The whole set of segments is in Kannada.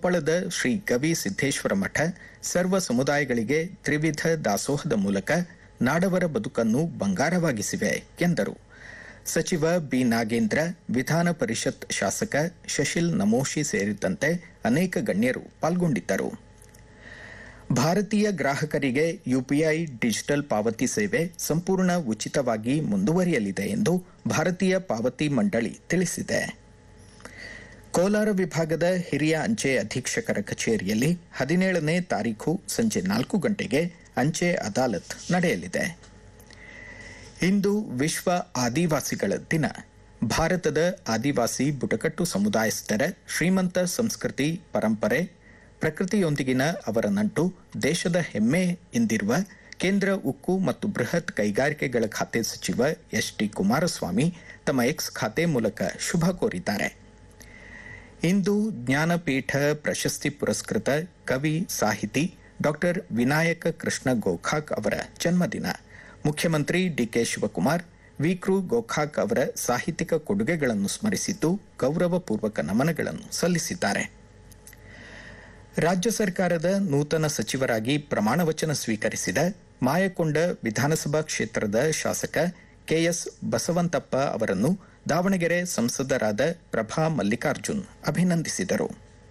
ಕೊಪ್ಪಳದ ಶ್ರೀ ಗವಿ ಸಿದ್ದೇಶ್ವರ ಮಠ ಸರ್ವ ಸಮುದಾಯಗಳಿಗೆ ತ್ರಿವಿಧ ದಾಸೋಹದ ಮೂಲಕ ನಾಡವರ ಬದುಕನ್ನು ಬಂಗಾರವಾಗಿಸಿವೆ ಎಂದರು ಸಚಿವ ಬಿ ನಾಗೇಂದ್ರ ವಿಧಾನ ಪರಿಷತ್ ಶಾಸಕ ಶಶಿಲ್ ನಮೋಶಿ ಸೇರಿದಂತೆ ಅನೇಕ ಗಣ್ಯರು ಪಾಲ್ಗೊಂಡಿದ್ದರು ಭಾರತೀಯ ಗ್ರಾಹಕರಿಗೆ ಯುಪಿಐ ಡಿಜಿಟಲ್ ಪಾವತಿ ಸೇವೆ ಸಂಪೂರ್ಣ ಉಚಿತವಾಗಿ ಮುಂದುವರಿಯಲಿದೆ ಎಂದು ಭಾರತೀಯ ಪಾವತಿ ಮಂಡಳಿ ತಿಳಿಸಿದೆ ಕೋಲಾರ ವಿಭಾಗದ ಹಿರಿಯ ಅಂಚೆ ಅಧೀಕ್ಷಕರ ಕಚೇರಿಯಲ್ಲಿ ಹದಿನೇಳನೇ ತಾರೀಖು ಸಂಜೆ ನಾಲ್ಕು ಗಂಟೆಗೆ ಅಂಚೆ ಅದಾಲತ್ ನಡೆಯಲಿದೆ ಇಂದು ವಿಶ್ವ ಆದಿವಾಸಿಗಳ ದಿನ ಭಾರತದ ಆದಿವಾಸಿ ಬುಡಕಟ್ಟು ಸಮುದಾಯಸ್ಥರ ಶ್ರೀಮಂತ ಸಂಸ್ಕೃತಿ ಪರಂಪರೆ ಪ್ರಕೃತಿಯೊಂದಿಗಿನ ಅವರ ನಂಟು ದೇಶದ ಹೆಮ್ಮೆ ಎಂದಿರುವ ಕೇಂದ್ರ ಉಕ್ಕು ಮತ್ತು ಬೃಹತ್ ಕೈಗಾರಿಕೆಗಳ ಖಾತೆ ಸಚಿವ ಎಸ್ ಟಿ ಕುಮಾರಸ್ವಾಮಿ ತಮ್ಮ ಎಕ್ಸ್ ಖಾತೆ ಮೂಲಕ ಶುಭ ಕೋರಿದ್ದಾರೆ ಇಂದು ಜ್ಞಾನಪೀಠ ಪ್ರಶಸ್ತಿ ಪುರಸ್ಕೃತ ಕವಿ ಸಾಹಿತಿ ಡಾಕ್ಟರ್ ವಿನಾಯಕ ಕೃಷ್ಣ ಗೋಖಾಕ್ ಅವರ ಜನ್ಮದಿನ ಮುಖ್ಯಮಂತ್ರಿ ಡಿಕೆ ಶಿವಕುಮಾರ್ ವಿಕ್ರು ಗೋಖಾಕ್ ಅವರ ಸಾಹಿತ್ಯಿಕ ಕೊಡುಗೆಗಳನ್ನು ಸ್ಮರಿಸಿದ್ದು ಗೌರವಪೂರ್ವಕ ನಮನಗಳನ್ನು ಸಲ್ಲಿಸಿದ್ದಾರೆ ರಾಜ್ಯ ಸರ್ಕಾರದ ನೂತನ ಸಚಿವರಾಗಿ ಪ್ರಮಾಣ ವಚನ ಸ್ವೀಕರಿಸಿದ ಮಾಯಕೊಂಡ ವಿಧಾನಸಭಾ ಕ್ಷೇತ್ರದ ಶಾಸಕ ಕೆಎಸ್ ಬಸವಂತಪ್ಪ ಅವರನ್ನು ದಾವಣಗೆರೆ ಸಂಸದರಾದ ಪ್ರಭಾ ಮಲ್ಲಿಕಾರ್ಜುನ್ ಅಭಿನಂದಿಸಿದರು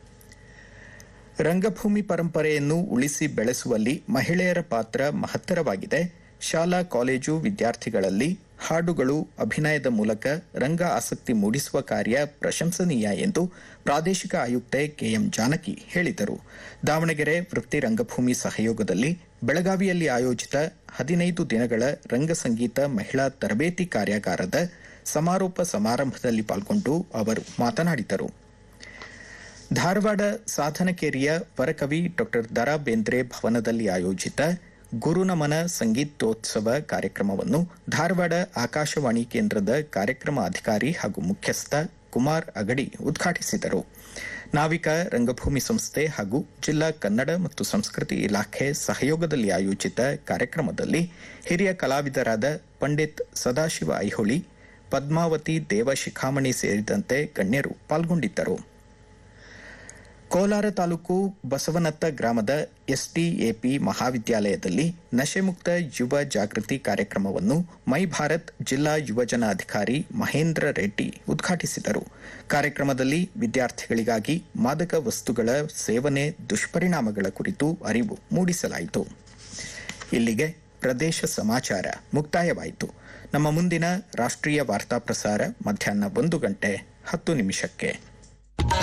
ರಂಗಭೂಮಿ ಪರಂಪರೆಯನ್ನು ಉಳಿಸಿ ಬೆಳೆಸುವಲ್ಲಿ ಮಹಿಳೆಯರ ಪಾತ್ರ ಮಹತ್ತರವಾಗಿದೆ ಶಾಲಾ ಕಾಲೇಜು ವಿದ್ಯಾರ್ಥಿಗಳಲ್ಲಿ ಹಾಡುಗಳು ಅಭಿನಯದ ಮೂಲಕ ರಂಗ ಆಸಕ್ತಿ ಮೂಡಿಸುವ ಕಾರ್ಯ ಪ್ರಶಂಸನೀಯ ಎಂದು ಪ್ರಾದೇಶಿಕ ಆಯುಕ್ತೆ ಕೆಎಂ ಜಾನಕಿ ಹೇಳಿದರು ದಾವಣಗೆರೆ ವೃತ್ತಿ ರಂಗಭೂಮಿ ಸಹಯೋಗದಲ್ಲಿ ಬೆಳಗಾವಿಯಲ್ಲಿ ಆಯೋಜಿತ ಹದಿನೈದು ದಿನಗಳ ರಂಗ ಸಂಗೀತ ಮಹಿಳಾ ತರಬೇತಿ ಕಾರ್ಯಾಗಾರದ ಸಮಾರೋಪ ಸಮಾರಂಭದಲ್ಲಿ ಪಾಲ್ಗೊಂಡು ಅವರು ಮಾತನಾಡಿದರು ಧಾರವಾಡ ಸಾಧನಕೇರಿಯ ವರಕವಿ ಡಾಕ್ಟರ್ ದರಾ ಬೇಂದ್ರೆ ಭವನದಲ್ಲಿ ಆಯೋಜಿತ ಗುರುನಮನ ಸಂಗೀತೋತ್ಸವ ಕಾರ್ಯಕ್ರಮವನ್ನು ಧಾರವಾಡ ಆಕಾಶವಾಣಿ ಕೇಂದ್ರದ ಕಾರ್ಯಕ್ರಮ ಅಧಿಕಾರಿ ಹಾಗೂ ಮುಖ್ಯಸ್ಥ ಕುಮಾರ್ ಅಗಡಿ ಉದ್ಘಾಟಿಸಿದರು ನಾವಿಕ ರಂಗಭೂಮಿ ಸಂಸ್ಥೆ ಹಾಗೂ ಜಿಲ್ಲಾ ಕನ್ನಡ ಮತ್ತು ಸಂಸ್ಕೃತಿ ಇಲಾಖೆ ಸಹಯೋಗದಲ್ಲಿ ಆಯೋಜಿತ ಕಾರ್ಯಕ್ರಮದಲ್ಲಿ ಹಿರಿಯ ಕಲಾವಿದರಾದ ಪಂಡಿತ್ ಸದಾಶಿವ ಐಹೊಳಿ ಪದ್ಮಾವತಿ ದೇವ ಶಿಖಾಮಣಿ ಸೇರಿದಂತೆ ಗಣ್ಯರು ಪಾಲ್ಗೊಂಡಿದ್ದರು ಕೋಲಾರ ತಾಲೂಕು ಬಸವನತ್ತ ಗ್ರಾಮದ ಎಸ್ಡಿಎಪಿ ಮಹಾವಿದ್ಯಾಲಯದಲ್ಲಿ ನಶೆಮುಕ್ತ ಯುವ ಜಾಗೃತಿ ಕಾರ್ಯಕ್ರಮವನ್ನು ಮೈ ಭಾರತ್ ಜಿಲ್ಲಾ ಯುವಜನ ಅಧಿಕಾರಿ ಮಹೇಂದ್ರ ರೆಡ್ಡಿ ಉದ್ಘಾಟಿಸಿದರು ಕಾರ್ಯಕ್ರಮದಲ್ಲಿ ವಿದ್ಯಾರ್ಥಿಗಳಿಗಾಗಿ ಮಾದಕ ವಸ್ತುಗಳ ಸೇವನೆ ದುಷ್ಪರಿಣಾಮಗಳ ಕುರಿತು ಅರಿವು ಮೂಡಿಸಲಾಯಿತು ಇಲ್ಲಿಗೆ ಪ್ರದೇಶ ಸಮಾಚಾರ ಮುಕ್ತಾಯವಾಯಿತು ನಮ್ಮ ಮುಂದಿನ ರಾಷ್ಟ್ರೀಯ ವಾರ್ತಾ ಪ್ರಸಾರ ಮಧ್ಯಾಹ್ನ ಒಂದು ಗಂಟೆ ಹತ್ತು ನಿಮಿಷಕ್ಕೆ